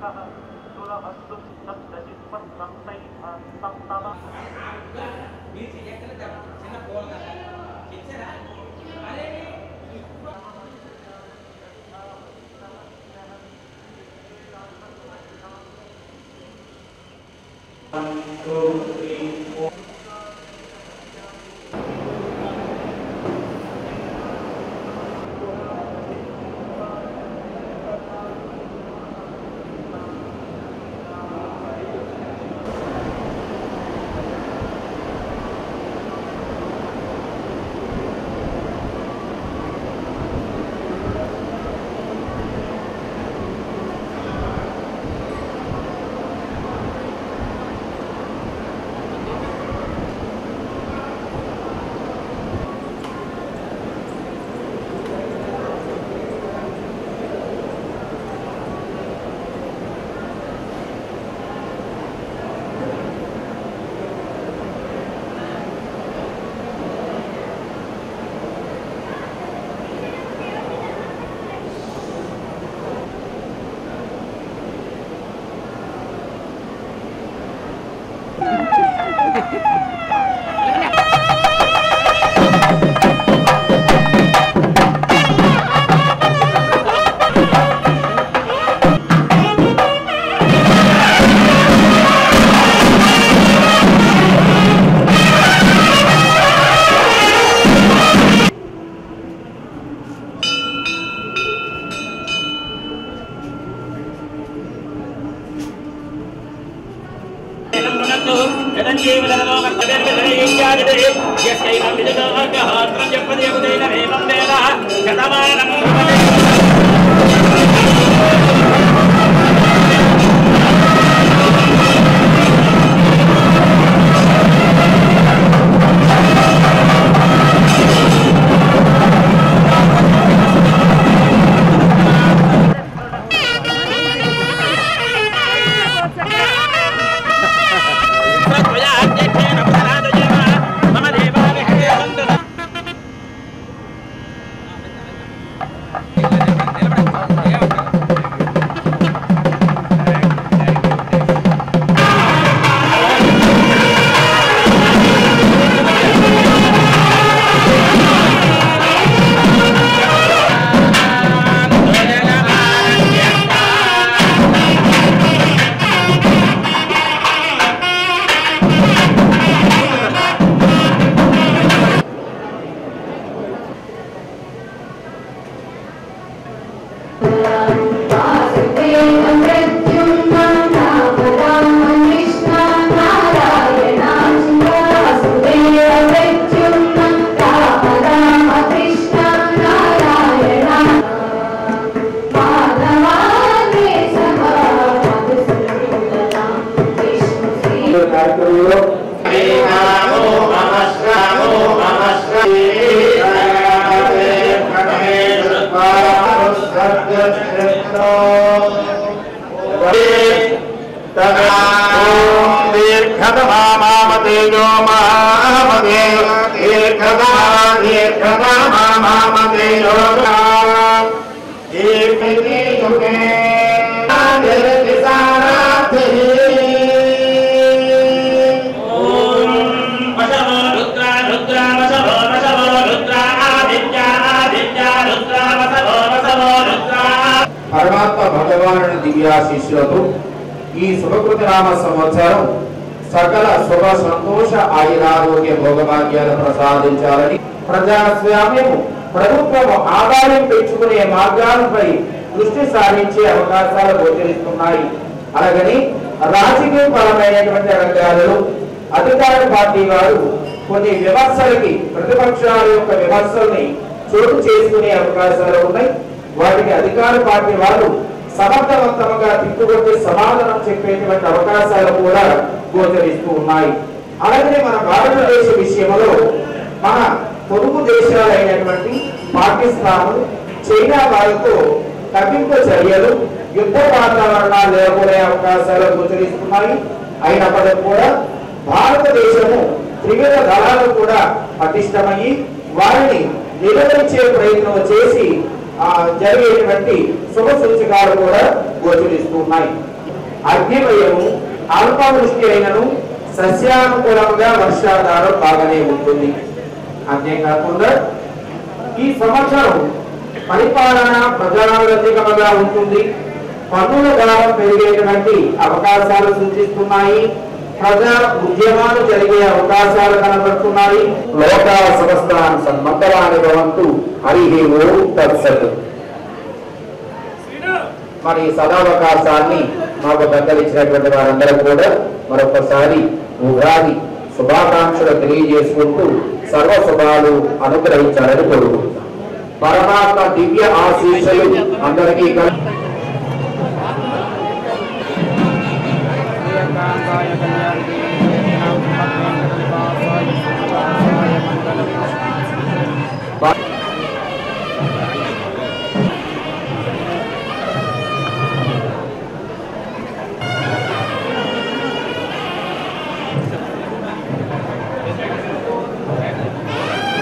కార్యక్రమంలో దీర్ఘమామామతేజో మామదే దీర్ఘమా దీర్ఘమామామతేజో దీర్ఘతే యుగే పరమాత్మ భగవానుని దివ్యాశిష్యులతో ఈ శుభకృత నామ సంవత్సరం సకల శుభ సంతోష ఆయురారోగ్య భోగభాగ్యాలు ప్రసాదించాలని ప్రజాస్వామ్యము ప్రభుత్వం ఆదాయం పెంచుకునే మార్గాలపై దృష్టి సారించే అవకాశాలు గోచరిస్తున్నాయి అలాగని రాజకీయ పరమైనటువంటి రంగాలలో అధికార పార్టీ వారు కొన్ని విమర్శలకి ప్రతిపక్షాల యొక్క విమర్శల్ని చోటు చేసుకునే అవకాశాలు ఉన్నాయి వాటికి అధికార పార్టీ వారు సమర్థవంతంగా తిప్పుకొట్టి సమాధానం చెప్పేటువంటి అవకాశాలు కూడా గోచరిస్తూ ఉన్నాయి అలాగే మన భారతదేశ విషయంలో మన పొరుగు దేశాలైనటువంటి పాకిస్తాన్ చైనా వారితో తగ్గింపు చర్యలు యుద్ధ వాతావరణాలు నెలకొనే అవకాశాలు గోచరిస్తున్నాయి అయినప్పటికీ కూడా భారతదేశము త్రివిధ దళాలు కూడా పటిష్టమయ్యి వారిని నిలవరించే ప్రయత్నం చేసి ఆ జరిగేటువంటి శుభ సూచకాలు కూడా గోచరిస్తున్నాయి అగ్నిమయము అల్పవృష్టి అయినను సస్యానుకూలంగా వర్షాధారం బాగానే ఉంటుంది అంతేకాకుండా ఈ సంవత్సరం పరిపాలన ప్రజారంజకముగా ఉంటుంది పన్నుల భారం పెరిగేటువంటి అవకాశాలు సూచిస్తున్నాయి ప్రజా ఉద్యమాలు జరిగే అవకాశాలు కనబడుతున్నాయి లోకా సమస్తాన్ సన్మంగళాన్ని భవంతు హరి ఓం తత్సత్ మరి ఈ సదావకాశాన్ని మాకు దక్కలిచ్చినటువంటి వారందరూ కూడా మరొకసారి ఉగాది శుభాకాంక్షలు తెలియజేసుకుంటూ సర్వ శుభాలు అనుగ్రహించాలని కోరుకుంటున్నాం పరమాత్మ దివ్య ఆశీస్సులు అందరికీ కలి- శ్రీయంకాంతాయ కళ్యాణి